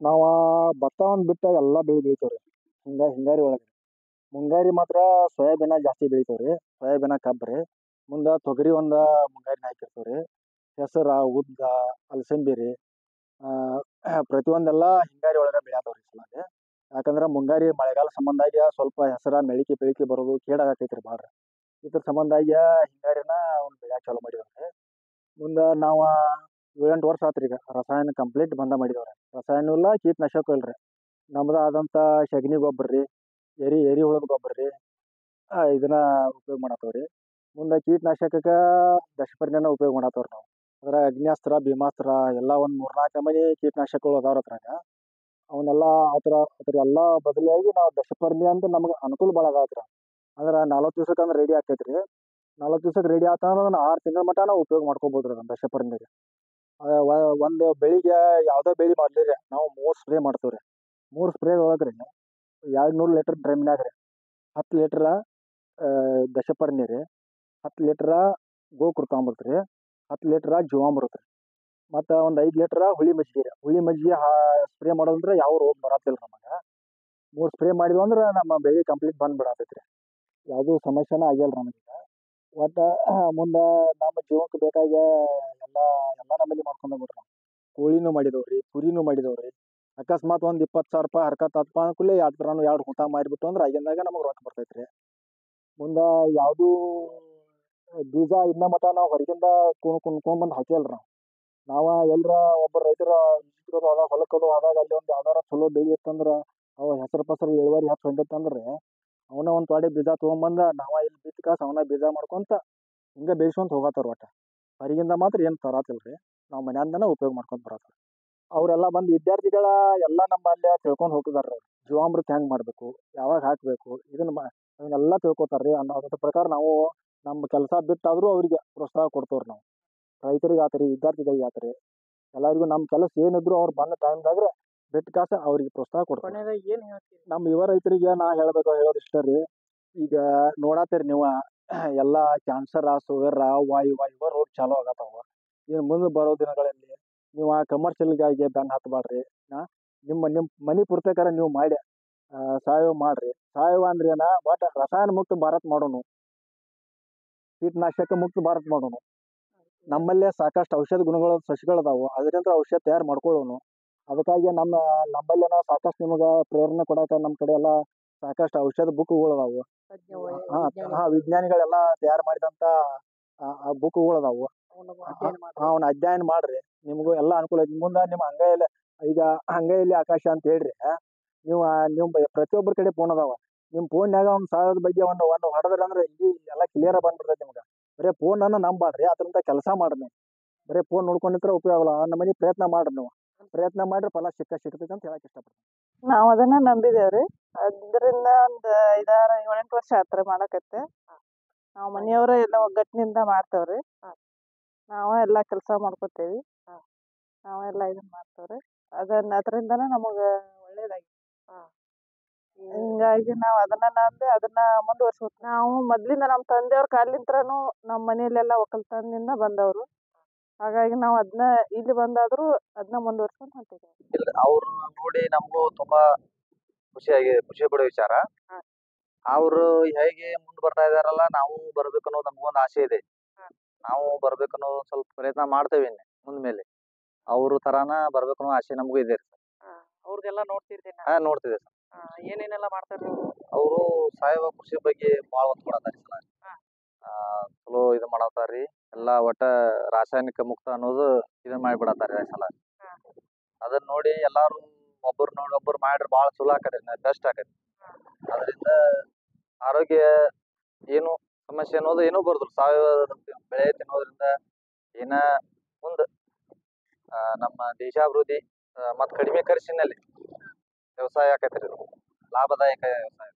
ನಾವು ಭತ್ತ ಒಂದು ಬಿಟ್ಟು ಎಲ್ಲ ಬೆಳೆ ಬೆಳಿತೇವೆ ರೀ ಹಿಂಗ ಹಿಂಗಾರಿ ಒಳಗೆ ಮುಂಗಾರಿ ಮಾತ್ರ ಸೋಯಾಬೀನ ಜಾಸ್ತಿ ಬೆಳಿತೇವೆ ರೀ ಸೋಯಾಬೀನ ಕಬ್ಬು ರೀ ಮುಂದೆ ತೊಗರಿ ಒಂದು ಮುಂಗಾರಿನ ಹಾಕಿರ್ತೀವಿ ರೀ ಹೆಸರು ಉದ್ದ ಅಲಸಂದಿ ರೀ ಪ್ರತಿಯೊಂದೆಲ್ಲ ಹಿಂಗಾರಿ ಒಳಗೆ ಬೆಳೆಯತ್ತವೆ ರೀ ಈ ಸಲ ಯಾಕಂದ್ರೆ ಮುಂಗಾರಿ ಮಳೆಗಾಲ ಸಂಬಂಧಾಗಿ ಸ್ವಲ್ಪ ಹೆಸರು ಮೆಳಿಕೆ ಬೆಳಿಕೆ ಬರೋದು ಕೇಡಾಗತೈತೆ ರೀ ಭಾಳ ಇದ್ರ ಸಂಬಂಧಾಗಿ ಹಿಂಗಾರಿನ ಒಂದು ಬೆಳ್ಯಾಕ ಚಾಲೂ ಮಾಡಿದೇವೆ ರೀ ಮುಂದೆ ನಾವು ಏಳೆಂಟು ವರ್ಷ ಆತ್ರಿ ಈಗ ರಸಾಯನ ಕಂಪ್ಲೀಟ್ ಬಂದ ಮಾಡಿದೇವೆ ರೀ ರಸಾಯನ ಇಲ್ಲ ಕೀಟನಾಶಕ ಇಲ್ಲ ರೀ ನಮ್ದು ಆದಂಥ ಸಗಣಿ ಗೊಬ್ಬರ ರೀ ಎರೆ ಎರೆಹುಳದ ಗೊಬ್ಬರ ರೀ ಇದನ್ನ ಉಪಯೋಗ ಮಾಡತ್ತೇವೆ ರೀ ಮುಂದೆ ಕೀಟನಾಶಕಕ್ಕೆ ದಶಪರ್ಣಿನ ಉಪಯೋಗ ಮಾಡತ್ತೇವೆ ರೀ ನಾವು ಅದ್ರಾಗ ಅಗ್ನ್ಯಾಸ್ತ್ರ ಭೀಮಾಸ್ತ್ರ ಎಲ್ಲ ಒಂದು ಮೂರು ನಾಲ್ಕು ನಮೂನಿ ಕೀಟನಾಶಕಗಳು ಅದಾವೆ ರೀ ಅದ್ರಾಗ ಅವನ್ನೆಲ್ಲ ಆ ಥರ ಅದ್ರ ಎಲ್ಲ ಬದಲಿಯಾಗಿ ನಾವು ದಶಪರ್ಣಿ ಅಂತ ನಮ್ಗೆ ಅನುಕೂಲ ಭಾಳ ಆಗತ್ತೆ ರೀ ಅಂದ್ರೆ ನಲ್ವತ್ತು ದಿವ್ಸಕ್ಕೆ ಅಂದ್ರೆ ರೆಡಿ ಆಕೈತೆ ರೀ ನಲ್ವತ್ತು ದಿವ್ಸಕ್ಕೆ ರೆಡಿ ಆತ ಅಂದ್ರೆ ಅದನ್ನ ಆರು ತಿಂಗಳ ಮಟ್ಟ ನಾವು ಉಪಯೋಗ ಮಾಡ್ಕೋಬೋದು ರೀ ಅದನ್ನ ದಶಪರ್ಣಿಗೆ ಒಂದು ಬೆಳಿಗ್ಗೆ ಯಾವುದೇ ಬೆಳೆ ಮಾಡಲಿ ರೀ ನಾವು ಮೂರು ಸ್ಪ್ರೇ ಮಾಡ್ತೇವೆ ರೀ ಮೂರು ಸ್ಪ್ರೇ ಒಳಗೆ ರೀ ಎರಡು ನೂರು ಲೀಟ್ರ್ ಡ್ರಮ್ನಾಗ ರೀ ಹತ್ತು ಲೀಟ್ರ ದಶಪರ್ಣಿ ರೀ ಹತ್ತು ಲೀಟ್ರ ಗೋಕೃ ತೊಗೊಂಬರ್ತೀವಿ ರೀ ಹತ್ತು ಲೀಟ್ರ ಜೀವಾಮೃತ ರೀ ಮತ್ತು ಒಂದು ಐದು ಲೀಟ್ರ ಹುಳಿ ಮಜ್ಜಿಗೆ ರೀ ಹುಳಿ ಮಜ್ಜಿಗೆ ಹಾ ಸ್ಪ್ರೇ ಮಾಡೋದಂದ್ರೆ ಯಾವ ರೋಗ ಬರತ್ತಿಲ್ಲ ನಮಗೆ ಮೂರು ಸ್ಪ್ರೇ ಮಾಡಿದ್ವು ಅಂದ್ರೆ ನಮ್ಮ ಬೆಳೆ ಕಂಪ್ಲೀಟ್ ಬಂದು ಬಿಡತೈತೆ ರೀ ಯಾವುದೂ ಸಮಸ್ಯೆನೇ ಆಗಿಲ್ಲ ನಮಗೆ ಒಟ್ಟು ಮುಂದೆ ನಮ್ಮ ಜೀವಕ್ಕೆ ಬೇಕಾಗಿ ಎಲ್ಲ ಎಲ್ಲ ನಮೂನಿ ಮಾಡ್ಕೊಂಡು ಬಿಟ್ರೆ ನಾವು ಕೋಳಿನೂ ಮಾಡಿದೇವೆ ರೀ ಕುರಿನೂ ಮಾಡಿದೇವೆ ರೀ ಅಕಸ್ಮಾತ್ ಒಂದು ಇಪ್ಪತ್ತು ಸಾವಿರ ರೂಪಾಯಿ ಹರ್ಕತ್ ಆತಪ್ಪ ಅಂದ್ಕೂಡ್ಲೆ ಎರಡು ಥರನೂ ಎರಡು ಹುತ್ತ ಮಾರಿಬಿಟ್ಟು ಅಂದ್ರೆ ಆಗಿಂದಾಗ ನಮಗೆ ರೊಕ್ಕ ಬರ್ತೈತೆ ರೀ ಮುಂದೆ ಯಾವುದೂ ಬೀಜ ಇನ್ನೂ ಮಟ್ಟ ನಾವು ಹೊರಗಿಂದ ಕೊಂಡ್ಕೊಂಬಂದು ಹಾಕಿಲ್ಲ ರೀ ನಾವು ನಾವು ಎಲ್ಲರ ಒಬ್ಬ ರೈತರ ಹೊಲ ಹೊಲಕ್ಕೆ ಅದು ಹೋದಾಗ ಅಲ್ಲಿ ಒಂದು ಯಾವ್ದಾರ ಚಲೋ ಬೆಳೆ ಇತ್ತಂದ್ರೆ ಅವು ಹೆಸರು ಪಸರು ಇಳುವರಿ ಹೆಚ್ಚು ಹೊಂಟಿತ್ತಂದ್ರೆ ರೀ ಅವನ್ನ ಒಂದು ತೊಡೆ ಬೀಜ ತೊಗೊಂಬಂದು ನಾವು ಇಲ್ಲಿ ಬಿತ್ತು ಕಾಸು ಅವನ್ನ ಬೀಜ ಮಾಡ್ಕೊಂತ ಹಿಂಗೆ ಬೆಳ್ಸ್ಕೊಂತ ಹೋಗತ್ತಾರ ಒಟ್ಟು ಹೊರಗಿಂದ ಮಾತ್ರ ಏನು ತರತ್ತಿಲ್ಲ ರೀ ನಾವು ಮನ್ಯಾಂದನೇ ಉಪಯೋಗ ಮಾಡ್ಕೊಂತ ಬರತ್ತೀವಿ ಅವರೆಲ್ಲ ಬಂದು ವಿದ್ಯಾರ್ಥಿಗಳ ಎಲ್ಲ ನಮ್ಮಲ್ಲೇ ತಿಳ್ಕೊಂಡು ಹೋಗಿದಾರೆ ರೀ ಜೀವಾಮೃತ ಹೆಂಗೆ ಮಾಡಬೇಕು ಯಾವಾಗ ಹಾಕಬೇಕು ಇದನ್ನ ಮಾ ಅದನ್ನೆಲ್ಲ ತಿಳ್ಕೊತಾರೆ ರೀ ಅನ್ನೋ ಅದ್ರ ಪ್ರಕಾರ ನಾವು ನಮ್ಮ ಕೆಲಸ ಬಿಟ್ಟಾದರೂ ಅವರಿಗೆ ಪ್ರೋತ್ಸಾಹ ಕೊಡ್ತೇವೆ ರೀ ನಾವು ರೈತರಿಗೆ ಆತು ರೀ ವಿದ್ಯಾರ್ಥಿಗಳಿಗೆ ಆತು ರೀ ಎಲ್ಲರಿಗೂ ನಮ್ಮ ಕೆಲಸ ಏನಿದ್ರು ಅವ್ರು ಬಂದ ಟೈಮ್ದಾಗ ಬಿಟ್ಟು ಕಾಸು ಅವ್ರಿಗೆ ಪ್ರೋತ್ಸಾಹ ಕೊಡ್ತೇವೆ ಕೊನೆಯದಾಗಿ ಏನು ಹೇಳ್ತೀರಿ ನಮ್ಮ ಯುವ ರೈತರಿಗೆ ನಾ ಹೇಳಬೇಕು ಹೇಳೋದು ಇಷ್ಟ ರೀ ಈಗ ನೋಡತ್ತೀರಿ ನೀವು ಎಲ್ಲ ಕ್ಯಾನ್ಸರ ಸುಗರ ವಾಯು ಇವ ರೋಗ ಚಾಲೂ ಆಗತ್ತಾವ ಇನ್ನು ಮುಂದೆ ಬರೋ ದಿನಗಳಲ್ಲಿ ನೀವು ಆ ಕಮರ್ಷಿಯಲ್ಗಾಗಿ ಬೆನ್ನು ಹತ್ತಬೇಡ್ರಿ ಹಾಂ ನಿಮ್ಮ ನಿಮ್ಮ ಮನೆ ಪೂರ್ತೇಕಾರ ನೀವು ಮಾಡಿ ಸಾವಯವ ಮಾಡಿರಿ ಸಾವಯವ ಅಂದ್ರೆ ಏನು ಒಟ್ಟು ರಸಾಯನ ಮುಕ್ತ ಭಾರತ ಮಾಡೋಣ ಕೀಟನಾಶಕ ಮುಕ್ತ ಭಾರತ ಮಾಡೋಣ ನಮ್ಮಲ್ಲೇ ಸಾಕಷ್ಟು ಔಷಧ ಗುಣಗಳ ಸಸಿಗಳು ಅದಾವು ಅದರಿಂದ ಔಷಧ ತಯಾರು ಮಾಡ್ಕೊಳ್ಳೋಣ ಅದಕ್ಕಾಗಿ ನಮ್ಮ ನಮ್ಮಲ್ಲೇನ ಸಾಕಷ್ಟು ನಿಮಗೆ ಪ್ರೇರಣೆ ಕೊಡಕ್ಕೆ ನಮ್ಮ ಕಡೆ ಎಲ್ಲ ಸಾಕಷ್ಟು ಔಷಧ ಬುಕ್ಗಳು ಅದಾವು ತಜ್ಞ ವೈ- ಹಾಂ ವಿಜ್ಞಾನಿ ಹಾಂ ವಿಜ್ಞಾನಿಗಳೆಲ್ಲ ತಯಾರು ಮಾಡಿದಂಥ ಬುಕ್ಗಳು ಅದಾವು ಅವನ್ನ ಅಧ್ಯಯನ ಮಾಡ್ರಿ. ಅವನ್ನ ಅಧ್ಯಯನ ಮಾಡ್ರಿ ನಿಮಗೂ ಎಲ್ಲ ಅನುಕೂಲ ಐತಿ ಮುಂದೆ ನಿಮ್ಮ ಅಂಗೈಯಲ್ಲಿ ಈಗ ಅಂಗೈಯಲ್ಲಿ ಆಕಾಶ ಅಂತ ಹೇಳ್ರಿ ನೀವು ನೀವು ಪ್ರತಿಯೊಬ್ಬರ ಕಡೆ ಫೋನ್ ಅದಾವ ನಿಮ್ಮ ಫೋನ್ಯಾಗ ಒಂದು ಸಾವಿರದ ಬಗ್ಗೆ ಒಂದು ಒಂದು ಹೊಡೆದ್ರಿ ಅಂದ್ರೆ ಇಡೀ ಎಲ್ಲ ಕ್ಲಿಯರ್ ಬಂದ್ಬಿಡ್ತೈತಿ ನಿಮ್ಗೆ ಬರೀ ಫೋನನ್ನು ನಂಬಾಡ್ರಿ ಅದರಿಂದ ಕೆಲಸ ಮಾಡ್ರಿ ನೀವು ಬರೀ ಫೋನ್ ನೋಡ್ಕೊಂಡಿದ್ರೆ ಉಪಯೋಗ ಇಲ್ಲ ಆ ನಮೂನಿ ಪ್ರಯತ್ನ ಮಾಡ್ರಿ ನೀವು ಪ್ರಯತ್ನ ಮಾಡ್ರಿ ಫಲ ಸಿಕ್ಕ ಸಿಗ್ತೈತೆ ಅಂತ ಹೇಳಕ್ ಇಷ್ಟಪಡ್ತೀನಿ ನಾವ್ ಅದನ್ನ ನಂಬಿದೇವ್ರಿ ಅದ್ರಿಂದ ಒಂದ್ ಐದಾರು ಏಳೆಂಟು ವರ್ಷ ಆತ್ರಿ ಮಾಡಕತ್ತೆ ನಾವ್ ಮನೆಯವ್ರ ಎಲ್ಲ ಒಗ್ಗಟ್ಟಿನಿಂದ ಮಾಡ್ತೇವ್ರಿ ನಾವ ಎಲ್ಲಾ ಕೆಲ್ಸ ಮಾಡ್ಕೊತೇವಿ ನಾವೆಲ್ಲ ಇದನ್ನ ಮಾಡ್ತೇವ್ರಿ ಅದನ್ನ ಅದ್ರಿಂದನ ನಮಗ ಒಳ್ಳೇದಾಗಿ ಹಿಂಗಾಗಿ ನಾವ್ ಅದನ್ನ ನಂಬಿ ಅದನ್ನ ಮುಂದುವರ್ಸ್ಕೊತ ನಾವು ಮೊದ್ಲಿಂದ ನಮ್ ತಂದೆಯವ್ರ ಕಾಲಿಂತ್ರನು ನಮ್ ಮನೇಲೆಲ್ಲ ಒಕ್ಕಲ್ತನದಿಂದ ಬಂದವ್ರು ಹಾಗಾಗಿ ನಾವ್ ಅದ್ನ ಇಲ್ಲಿ ಬಂದಾದ್ರು ಅದ್ನ ಮುಂದುವರ್ಸ್ಕೊಂಡ್ ಹೊಂಟಿದೇವ್ರಿ ಇಲ್ಲ ಅವ್ರು ನೋಡಿ ನಮಗೂ ತುಂಬಾ ಖುಷಿಯಾಗಿ ಖುಷಿ ಪಡೋ ವಿಚಾರ ಅವರು ಹೇಗೆ ಮುಂದ್ ಬರ್ತಾ ಇದಾರಲ್ಲ ನಾವು ಬರ್ಬೇಕು ಅನ್ನೋದು ನಮಗೊಂದು ಆಸೆ ಇದೆ ನಾವು ಬರ್ಬೇಕು ಅನ್ನೋ ಸ್ವಲ್ಪ ಪ್ರಯತ್ನ ಮಾಡ್ತೇವೆ ಇನ್ನು ಮುಂದ್ಮೇಲೆ ಅವ್ರ ತರಾನ ಬರ್ಬೇಕು ಅನ್ನೋ ಆಸೆ ನಮಗೂ ಇದೆ ರೀ ಹಾ, ಅವ್ರ್ದೆಲ್ಲ ನೋಡ್ತಿರ್ತೀನಿ ಹಾ ನೋಡ್ತಿದೆ ಸರ್ ಏನೇನೆಲ್ಲ ಮಾಡ್ತಾರೆ ಅವರು ಸಾವಯವ ಕೃಷಿ ಬಗ್ಗೆ ಭಾಳ ಒತ್ತು ಕೊಡತಾರ ಈ ಸಲ ಹಾ. ಆ, ಚಲೋ ಇದು ಮಾಡತಾರ್ರಿ ಎಲ್ಲಾ ಒಟ್ಟ ರಾಸಾಯನಿಕ ಮುಕ್ತ ಅನ್ನೋದು ಇದನ್ನ ಮಾಡಿಬಿಡತಾರ ಈ ಸಲ ಹಾ. ಅದನ್ನ ನೋಡಿ ಎಲ್ಲಾರು ಒಬ್ಬರು ನೋಡಿ ಒಬ್ಬರು ಮಾಡ್ರಿ ಭಾಳ ಚಲೋ ಆಕತ್ರಿ ಬೆಸ್ಟ್ ಆಕತಿ ಅದರಿಂದ ಆರೋಗ್ಯ ಏನು ಸಮಸ್ಯೆ ಅನ್ನೋದು ಏನೂ ಬರೋದಿಲ್ಲ ಸಾವಯವ ಬೆಳೆ ತಿನ್ನೋದ್ರಿಂದ ಏನ ಮುಂದ ಆ, ನಮ್ಮ ದೇಶಾಭಿವೃದ್ಧಿ ಆ, ಮತ್ತ್ ಕಡಿಮೆ ಖರ್ಚಿನಲ್ಲಿ ವ್ಯವಸಾಯ ಆಕತ್ರಿ ಇದು ಲಾಭದಾಯಕ ವ್ಯವಸಾಯ